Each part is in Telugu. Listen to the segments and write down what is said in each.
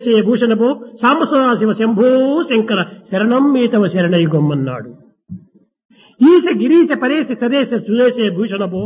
భూషణభో సాంబసదాశివ శంభో శంకర శరణం మీతవ శరణై గొమ్మన్నాడు ఈశ గిరీశ పరేశ సదేశ సుదేశే భూషణభో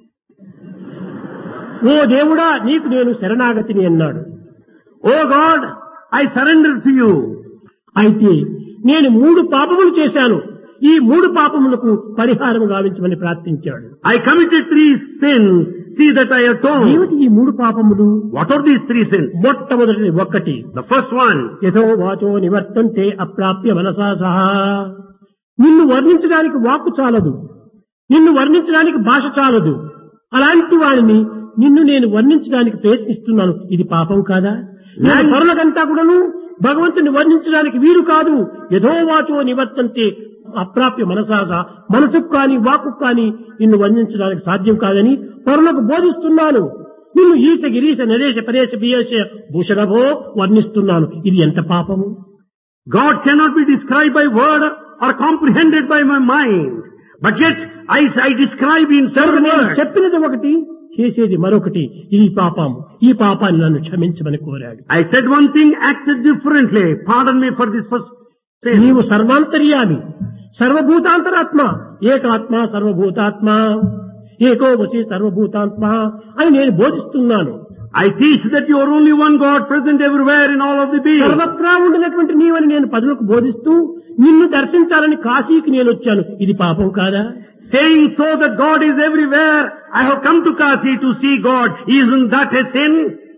ఓ దేవుడా నీకు నేను శరణాగతిని అన్నాడు Oh God, I surrender to you. అయితే నేను మూడు పాపములు చేశాను ఈ మూడు పాపములకు పరిహారం గావించమని ప్రార్థించాడు I committed three sins. See that I atone. ఏమిటి ఈ మూడు పాపములు What are these three sins? మొట్టమొదటిది ఒక్కటి The first one, యథో వాచో నివర్తంతే అప్రాప్య మనసా సహా నిన్ను వర్ణించడానికి వాక్కు చాలదు నిన్ను వర్ణించడానికి భాష చాలదు అలాంటి వాడిని నిన్ను నేను వర్ణించడానికి ప్రయత్నిస్తున్నాను ఇది పాపం కాదా నేను పరులకంతా కూడాను భగవంతుని వర్ణించడానికి వీరు కాదు యథో వాచో నివర్తంతే అప్రాప్య మనసాస మనసుకు కాని వాక్కు కాని నిన్ను వర్ణించడానికి సాధ్యం కాదని పరులకు బోధిస్తున్నాను నిన్ను ఈశ గిరీశ నరేశ పరేశ బియేశ భూషణభో వర్ణిస్తున్నాను ఇది ఎంత పాపము God cannot be described by word or comprehended by my mind. But yet, I, I describe in several నేను words. చెప్పినది ఒకటి చేసేది మరొకటి ఇది పాపం ఈ పాపాన్ని నన్ను క్షమించమని కోరాడు I said one thing, acted differently. Pardon me for this first sin. నీవు సర్వాంతర్యామి సర్వభూతాంతరాత్మ ఏకాత్మ సర్వభూతాత్మ ఏకో వసి సర్వభూతాత్మ అని నేను బోధిస్తున్నాను I teach that you are only one God present everywhere in all of the beings. సర్వత్రా ఉండినటువంటి నీవని నేను పదులకు బోధిస్తూ నిన్ను దర్శించాలని కాశీకి నేను వచ్చాను ఇది పాపం కాదా Saying so that God is everywhere. I have come to Kasi to see God. Isn't that a sin?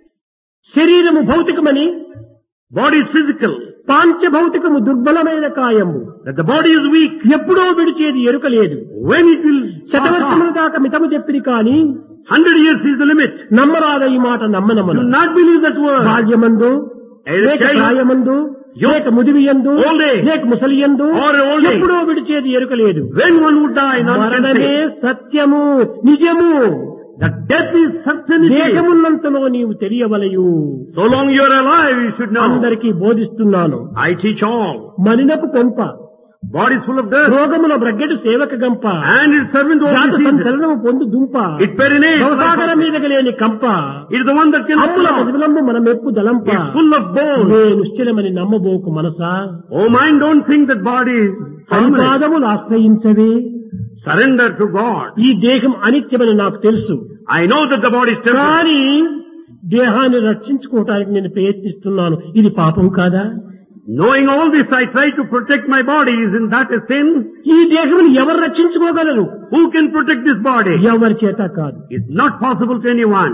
శరీరము భౌతికమని Body is physical. పాంచభౌతికము దుర్బలమైన కాయము That the body is weak. ఎప్పుడో విడిచేది ఎరుక లేదు When it will pass శతవర్షముల on. దాకా మితము చెప్పిరి కాని Hundred years is the limit. నమ్మరాద ఈ మాట Do నమ్మనమ్మను not believe that word. బాల్యమందు Either లేక child- ప్రాయమందు Youth, లేక ముదివియందు old age, లేక ముసలియందు or old age. ఎప్పుడో విడిచేది ఎరుకలేదు When one would die, none can మరణమే say. సత్యము నిజము That death is certainty. దేహమున్నంతలో నీవు తెలియవలయు So long you are alive, you should know. అందరికీ బోధిస్తున్నాను I teach all. మలినపు కొంప Body is full of dust. రోగముల బ్రగ్గెడు సేవక గంప And its servant జాత all diseases. సంచలనము పొందు దుంప It perinates. సంసాగరం మీదకి లేని కంప It is the one that can అమ్ముల flow. ప్రతిబలంబు మన మెప్పు దలంప It's full of bones. నేను నిశ్చలమని నమ్మబోకు మనసా Oh mind, don't think that body is permanent. హరిపాదములు ఆశ్రయించవే Surrender to God. ఈ దేహం అనిత్యమని నాకు తెలుసు I know that the body is temporary. కానీ దేహాన్ని రక్షించుకోవటానికి నేను ప్రయత్నిస్తున్నాను ఇది పాపం కాదా Knowing all this, I try to protect my body. Isn't that a sin? ఈ దేహమును ఎవరు రక్షించుకోగలరు Who can protect this body? ఎవరి చేత కాదు It's not possible to anyone.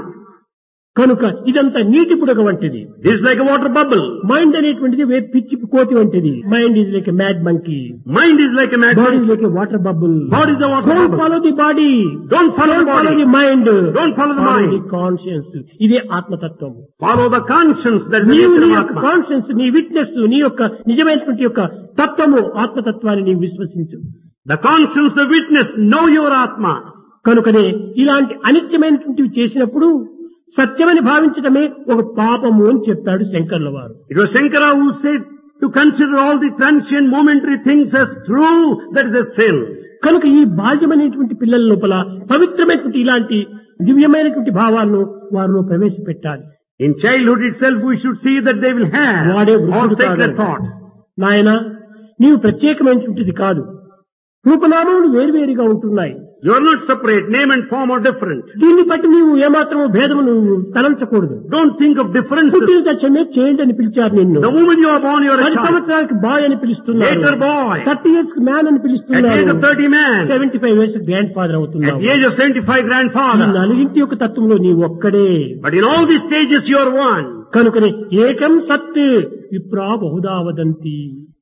కనుక ఇదంతా నీటి పుడక వంటిది This is like a water bubble. Mind అనేటువంటిది వే పిచ్చి కోతి వంటిది mind is like mad monkey Mind is like a body magnet. Is like water bubble Body is a water don't bubble. Follow the body Don't follow the follow body. The మైండ్ Don't follow the mind. The conscience ఇదే ఆత్మతత్వం Follow the conscience that is the నీవు nature నీ of యొక్క Atma. కాన్షియన్స్ నీ విట్నెస్ నీ యొక్క నిజమైనటువంటి యొక్క తత్వము ఆత్మతత్వాన్ని నీవు విశ్వసించు The conscience, the witness, know your Atma. కనుకనే ఇలాంటి అనిత్యమైనటువంటివి చేసినప్పుడు సత్యమని భావించడమే ఒక పాపము అని చెప్పాడు శంకర్ల వారు It was Shankara who said to consider all the transient momentary things as true, that is a sin. కనుక ఈ బాల్యమైనటువంటి పిల్లల లోపల పవిత్రమైనటువంటి ఇలాంటి దివ్యమైనటువంటి భావాలను వారిలో ప్రవేశపెట్టాలి In childhood itself, we should see that they will have వాడే all వృద్ధుడు sacred కాగలడు. thoughts. నాయన నీవు ప్రత్యేకమైనటువంటిది కాదు రూపనామములు వేరువేరుగా ఉంటున్నాయి You are not separate. Name and form are different. దీన్ని బట్టి నీవు ఏమాత్రము భేదము నువ్వు తలంచకూడదు Don't think of differences. పుట్టిన తక్షణమే చైల్డ్ అని పిలిచారు నిన్ను The moment you are born, you are a పది child. సంవత్సరాలకి బాయ్ అని పిలుస్తున్నారు Later boy. థర్టీ ఇయర్స్ కి మ్యాన్ అని At the age పిలుస్తున్నారు of 30 man. Seventy five years grandfather At అవుతున్నావు the age of 75 ఈ grandfather. నలుగింటి యొక్క తత్వంలో నీ ఒక్కడే But in all these stages, you are one. కనుకనే ఏకం సత్ విప్రా బహుదా వదంతి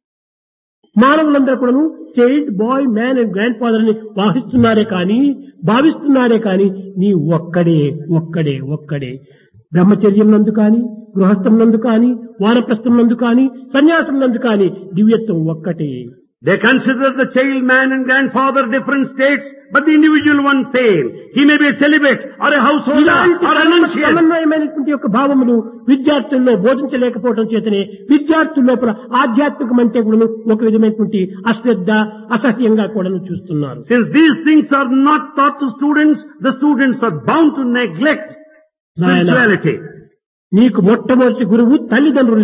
మానవులందరూ కూడాను child boy man and grandfather అని భావిస్తున్నారే కానీ భావిస్తున్నారే కానీ నీ ఒక్కడే ఒక్కడే ఒక్కడే బ్రహ్మచర్యం నందు కానీ గృహస్థం నందు కానీ వానప్రస్థం నందు కానీ సన్యాసం నందు కానీ దివ్యత్వం ఒక్కటే They consider the child, man and grandfather different states, but the individual one same. He may be a celibate or a householder ఇలాంటి or an సమన్వ- ancient. సమన్వయమైనటువంటి యొక్క భావములు విద్యార్థుల్లో బోధించలేకపోవడం చేతనే విద్యార్థుల లోపల ఆధ్యాత్మికం అంటే కూడా ఒక విధమైనటువంటి అశ్రద్ధ అసహ్యంగా కూడా చూస్తున్నారు Since these things are not taught to students, the students are bound to neglect Nayana. spirituality. నీకు మొట్టమొదటి గురువు తల్లిదండ్రులు